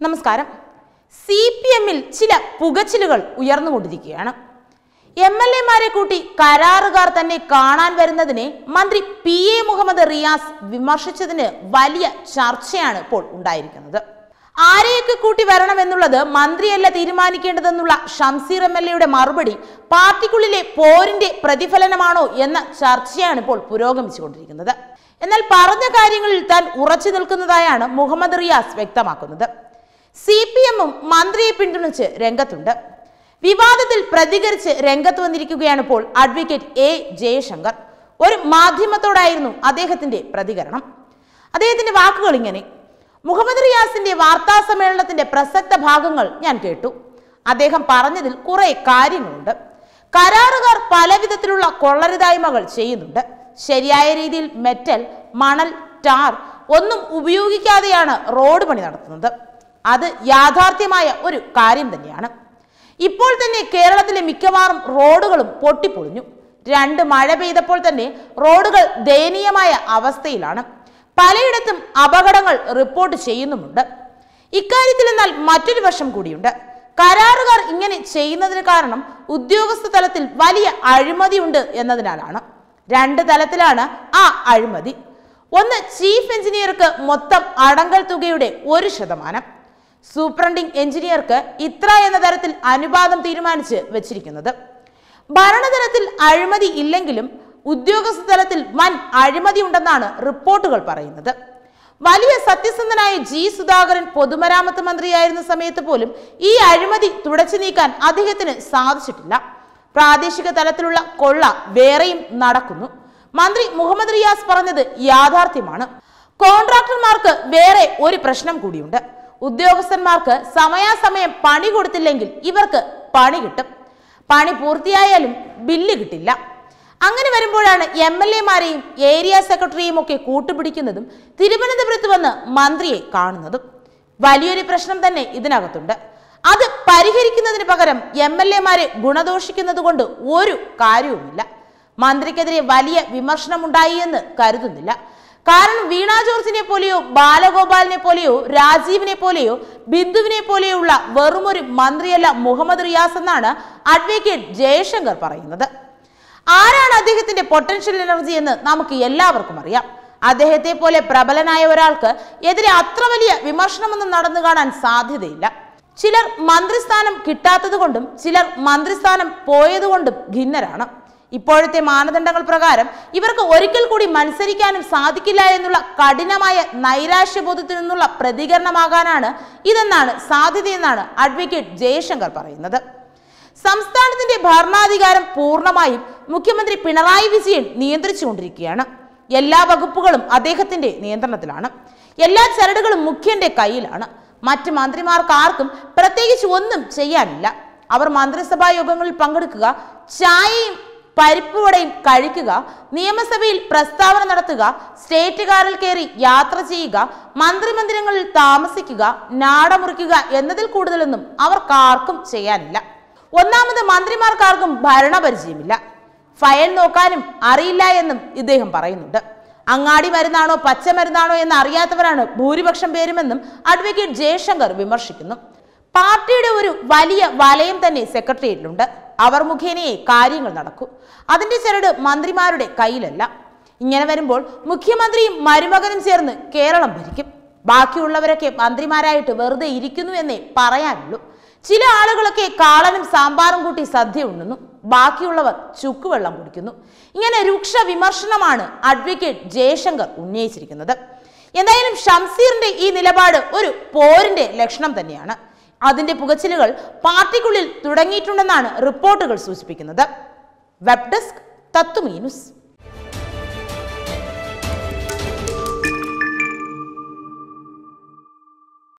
നമസ്കാരം C P എമ്മിൽ ചില പുകച്ചിലുകൾ ഉയർന്നുകൊണ്ടിരിക്കുകയാണ് എം എൽ എമാരെ കൂട്ടി കരാറുകാർ തന്നെ കാണാൻ വരുന്നതിനെ മന്ത്രി പി എ മുഹമ്മദ് റിയാസ് വിമർശിച്ചതിന് വലിയ ചർച്ചയാണ് ഇപ്പോൾ ഉണ്ടായിരിക്കുന്നത് ആരെയൊക്കെ കൂട്ടി വരണമെന്നുള്ളത് മന്ത്രിയല്ല തീരുമാനിക്കേണ്ടതെന്നുള്ള ഷംസീർ എം എൽ എയുടെ മറുപടി പാർട്ടിക്കുള്ളിലെ പോരിന്റെ പ്രതിഫലനമാണോ എന്ന ചർച്ചയാണ് ഇപ്പോൾ പുരോഗമിച്ചുകൊണ്ടിരിക്കുന്നത് എന്നാൽ പറഞ്ഞ കാര്യങ്ങളിൽ താൻ ഉറച്ചു നിൽക്കുന്നതായാണ് മുഹമ്മദ് റിയാസ് വ്യക്തമാക്കുന്നത് സി പി എമ്മും മന്ത്രിയെ പിന്തുണച്ച് രംഗത്തുണ്ട് വിവാദത്തിൽ പ്രതികരിച്ച് രംഗത്ത് വന്നിരിക്കുകയാണ് ഇപ്പോൾ അഡ്വക്കേറ്റ് എ ജയശങ്കർ ഒരു മാധ്യമത്തോടായിരുന്നു അദ്ദേഹത്തിന്റെ പ്രതികരണം അദ്ദേഹത്തിന്റെ വാക്കുകൾ ഇങ്ങനെ മുഹമ്മദ് റിയാസിന്റെ വാർത്താ സമ്മേളനത്തിന്റെ പ്രസക്ത ഭാഗങ്ങൾ ഞാൻ കേട്ടു അദ്ദേഹം പറഞ്ഞതിൽ കുറെ കാര്യങ്ങളുണ്ട് കരാറുകാർ പല വിധത്തിലുള്ള കൊള്ളരുതായ്മകൾ ചെയ്യുന്നുണ്ട് ശരിയായ രീതിയിൽ മെറ്റൽ മണൽ ടാർ ഒന്നും ഉപയോഗിക്കാതെയാണ് റോഡ് പണി നടത്തുന്നത് അത് യാഥാർത്ഥ്യമായ ഒരു കാര്യം തന്നെയാണ് ഇപ്പോൾ തന്നെ കേരളത്തിലെ മിക്കവാറും റോഡുകളും പൊട്ടിപ്പൊളിഞ്ഞു രണ്ട് മഴ പെയ്തപ്പോൾ തന്നെ റോഡുകൾ ദയനീയമായ അവസ്ഥയിലാണ് പലയിടത്തും അപകടങ്ങൾ റിപ്പോർട്ട് ചെയ്യുന്നുമുണ്ട് ഇക്കാര്യത്തിൽ എന്നാൽ മറ്റൊരു വശം കൂടിയുണ്ട് കരാറുകാർ ഇങ്ങനെ ചെയ്യുന്നതിന് കാരണം ഉദ്യോഗസ്ഥ തലത്തിൽ വലിയ അഴിമതിയുണ്ട് എന്നതിനാലാണ് രണ്ട് തലത്തിലാണ് ആ അഴിമതി ഒന്ന് ചീഫ് എഞ്ചിനീയർക്ക് മൊത്തം അടങ്കൽ തുകയുടെ ഒരു ശതമാനം സൂപ്രണ്ടിംഗ് എഞ്ചിനീയർക്ക് ഇത്ര എന്ന തരത്തിൽ അനുപാതം തീരുമാനിച്ച് വെച്ചിരിക്കുന്നത് ഭരണതലത്തിൽ അഴിമതി ഇല്ലെങ്കിലും ഉദ്യോഗസ്ഥ തലത്തിൽ വൻ അഴിമതി ഉണ്ടെന്നാണ് റിപ്പോർട്ടുകൾ പറയുന്നത് വലിയ സത്യസന്ധനായ ജി സുധാകരൻ പൊതുമരാമത്ത് മന്ത്രിയായിരുന്ന സമയത്ത് പോലും ഈ അഴിമതി തുടച്ചു നീക്കാൻ അദ്ദേഹത്തിന് സാധിച്ചിട്ടില്ല പ്രാദേശിക തലത്തിലുള്ള കൊള്ള വേറെയും നടക്കുന്നു മന്ത്രി മുഹമ്മദ് റിയാസ് പറഞ്ഞത് യാഥാർത്ഥ്യമാണ് കോൺട്രാക്ടർമാർക്ക് വേറെ ഒരു പ്രശ്നം കൂടിയുണ്ട് ഉദ്യോഗസ്ഥന്മാർക്ക് സമയാസമയം പണി കൊടുത്തില്ലെങ്കിൽ ഇവർക്ക് പണി കിട്ടും പണി പൂർത്തിയായാലും ബില്ല് കിട്ടില്ല അങ്ങനെ വരുമ്പോഴാണ് എം എൽ എമാരെയും ഏരിയ സെക്രട്ടറിയും ഒക്കെ കൂട്ടുപിടിക്കുന്നതും തിരുവനന്തപുരത്ത് വന്ന് മന്ത്രിയെ കാണുന്നതും വലിയൊരു പ്രശ്നം തന്നെ ഇതിനകത്തുണ്ട് അത് പരിഹരിക്കുന്നതിന് പകരം എം എൽ എമാരെ ഗുണദോഷിക്കുന്നത് കൊണ്ട് ഒരു കാര്യവുമില്ല മന്ത്രിക്കെതിരെ വലിയ വിമർശനമുണ്ടായി എന്ന് കരുതുന്നില്ല കാരണം വീണ ജോർജിനെ പോലെയോ ബാലഗോപാലിനെ പോലെയോ രാജീവിനെ പോലെയോ ബിന്ദുവിനെ പോലെയോ ഉള്ള വെറുമൊരു മന്ത്രിയല്ല മുഹമ്മദ് റിയാസ് എന്നാണ് അഡ്വക്കേറ്റ് ജയശങ്കർ പറയുന്നത് ആരാണ് അദ്ദേഹത്തിന്റെ പൊട്ടൻഷ്യൽ എനർജി എന്ന് നമുക്ക് എല്ലാവർക്കും അറിയാം അദ്ദേഹത്തെ പോലെ പ്രബലനായ ഒരാൾക്ക് എതിരെ അത്ര വലിയ വിമർശനമൊന്നും നടന്നു കാണാൻ സാധ്യതയില്ല ചിലർ മന്ത്രിസ്ഥാനം കിട്ടാത്തത് കൊണ്ടും ചിലർ മന്ത്രിസ്ഥാനം പോയതുകൊണ്ടും ഭിന്നരാണ് ഇപ്പോഴത്തെ മാനദണ്ഡങ്ങൾ പ്രകാരം ഇവർക്ക് ഒരിക്കൽ കൂടി മത്സരിക്കാനും സാധിക്കില്ല എന്നുള്ള കഠിനമായ നൈരാശ്യബോധത്തിൽ നിന്നുള്ള പ്രതികരണമാകാനാണ് ഇതെന്നാണ് സാധ്യതയെന്നാണ് അഡ്വക്കേറ്റ് ജയശങ്കർ പറയുന്നത് സംസ്ഥാനത്തിന്റെ ഭരണാധികാരം പൂർണ്ണമായും മുഖ്യമന്ത്രി പിണറായി വിജയൻ നിയന്ത്രിച്ചുകൊണ്ടിരിക്കുകയാണ് എല്ലാ വകുപ്പുകളും അദ്ദേഹത്തിന്റെ നിയന്ത്രണത്തിലാണ് എല്ലാ ചരടുകളും മുഖ്യന്റെ കയ്യിലാണ് മറ്റ് മന്ത്രിമാർക്ക് ആർക്കും പ്രത്യേകിച്ച് ഒന്നും ചെയ്യാനില്ല അവർ മന്ത്രിസഭാ യോഗങ്ങളിൽ പങ്കെടുക്കുക ചായയും പരിപ്പുവടയും കഴിക്കുക നിയമസഭയിൽ പ്രസ്താവന നടത്തുക സ്റ്റേറ്റ് കാറിൽ കയറി യാത്ര ചെയ്യുക മന്ത്രിമന്ദിരങ്ങളിൽ താമസിക്കുക നാടമുറിക്കുക എന്നതിൽ കൂടുതലൊന്നും അവർക്കാർക്കും ചെയ്യാനില്ല ഒന്നാമത് മന്ത്രിമാർക്കാർക്കും ഭരണപരിചയമില്ല ഫയൽ നോക്കാനും അറിയില്ല എന്നും ഇദ്ദേഹം പറയുന്നുണ്ട് അങ്ങാടി മരുന്നാണോ പച്ച മരുന്നാണോ എന്ന് അറിയാത്തവരാണ് ഭൂരിപക്ഷം പേരുമെന്നും അഡ്വക്കേറ്റ് ജയശങ്കർ വിമർശിക്കുന്നു പാർട്ടിയുടെ ഒരു വലിയ വലയം തന്നെ സെക്രട്ടേറിയറ്റിലുണ്ട് അവർ മുഖേനയെ കാര്യങ്ങൾ നടക്കൂ അതിന്റെ ചരട് മന്ത്രിമാരുടെ കയ്യിലല്ല ഇങ്ങനെ വരുമ്പോൾ മുഖ്യമന്ത്രിയും മരുമകനും ചേർന്ന് കേരളം ഭരിക്കും ബാക്കിയുള്ളവരൊക്കെ മന്ത്രിമാരായിട്ട് വെറുതെ ഇരിക്കുന്നു എന്നേ പറയാനുള്ളൂ ചില ആളുകളൊക്കെ കാളനും സാമ്പാറും കൂട്ടി സദ്യ ഉണ്ണുന്നു ബാക്കിയുള്ളവർ ചുക്കുവെള്ളം കുടിക്കുന്നു ഇങ്ങനെ രൂക്ഷ വിമർശനമാണ് അഡ്വക്കേറ്റ് ജയശങ്കർ ഉന്നയിച്ചിരിക്കുന്നത് എന്തായാലും ഷംസീറിന്റെ ഈ നിലപാട് ഒരു പോരിന്റെ ലക്ഷണം തന്നെയാണ് അതിന്റെ പുകച്ചിലുകൾ പാർട്ടിക്കുള്ളിൽ തുടങ്ങിയിട്ടുണ്ടെന്നാണ് റിപ്പോർട്ടുകൾ സൂചിപ്പിക്കുന്നത് വെബ് ഡെസ്ക് തത്തുമീ ന്യൂസ്